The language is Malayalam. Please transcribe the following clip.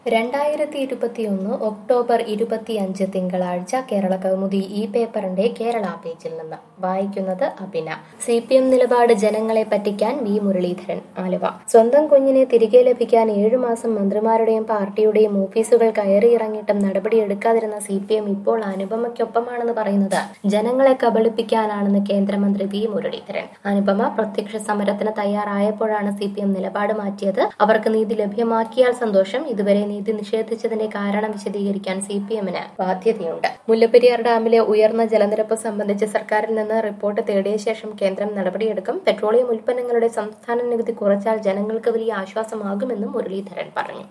രണ്ടായിരത്തി ഇരുപത്തിയൊന്ന് ഒക്ടോബർ ഇരുപത്തിയഞ്ച് തിങ്കളാഴ്ച കേരള കൗമുദി ഈ പേപ്പറിന്റെ കേരള പേജിൽ നിന്ന് വായിക്കുന്നത് അഭിന സി പി എം നിലപാട് ജനങ്ങളെ പറ്റിക്കാൻ വി മുരളീധരൻ ആലുവ സ്വന്തം കുഞ്ഞിനെ തിരികെ ലഭിക്കാൻ ഏഴുമാസം മന്ത്രിമാരുടെയും പാർട്ടിയുടെയും ഓഫീസുകൾ കയറിയിറങ്ങിയിട്ടും നടപടിയെടുക്കാതിരുന്ന സി പി എം ഇപ്പോൾ അനുപമയ്ക്കൊപ്പമാണെന്ന് പറയുന്നത് ജനങ്ങളെ കബളിപ്പിക്കാനാണെന്ന് കേന്ദ്രമന്ത്രി വി മുരളീധരൻ അനുപമ പ്രത്യക്ഷ സമരത്തിന് തയ്യാറായപ്പോഴാണ് സി പി എം നിലപാട് മാറ്റിയത് അവർക്ക് നീതി ലഭ്യമാക്കിയാൽ സന്തോഷം ഇതുവരെ നീതി നിഷേധിച്ചതിന്റെ കാരണം വിശദീകരിക്കാൻ സി പി എമ്മിന് ബാധ്യതയുണ്ട് മുല്ലപ്പെരിയാർ ഡാമിലെ ഉയർന്ന ജലനിരപ്പ് സംബന്ധിച്ച് സർക്കാരിൽ നിന്ന് റിപ്പോർട്ട് തേടിയ ശേഷം കേന്ദ്രം നടപടിയെടുക്കും പെട്രോളിയം ഉൽപ്പന്നങ്ങളുടെ സംസ്ഥാന നികുതി കുറച്ചാൽ ജനങ്ങൾക്ക് വലിയ ആശ്വാസമാകുമെന്നും മുരളീധരൻ പറഞ്ഞു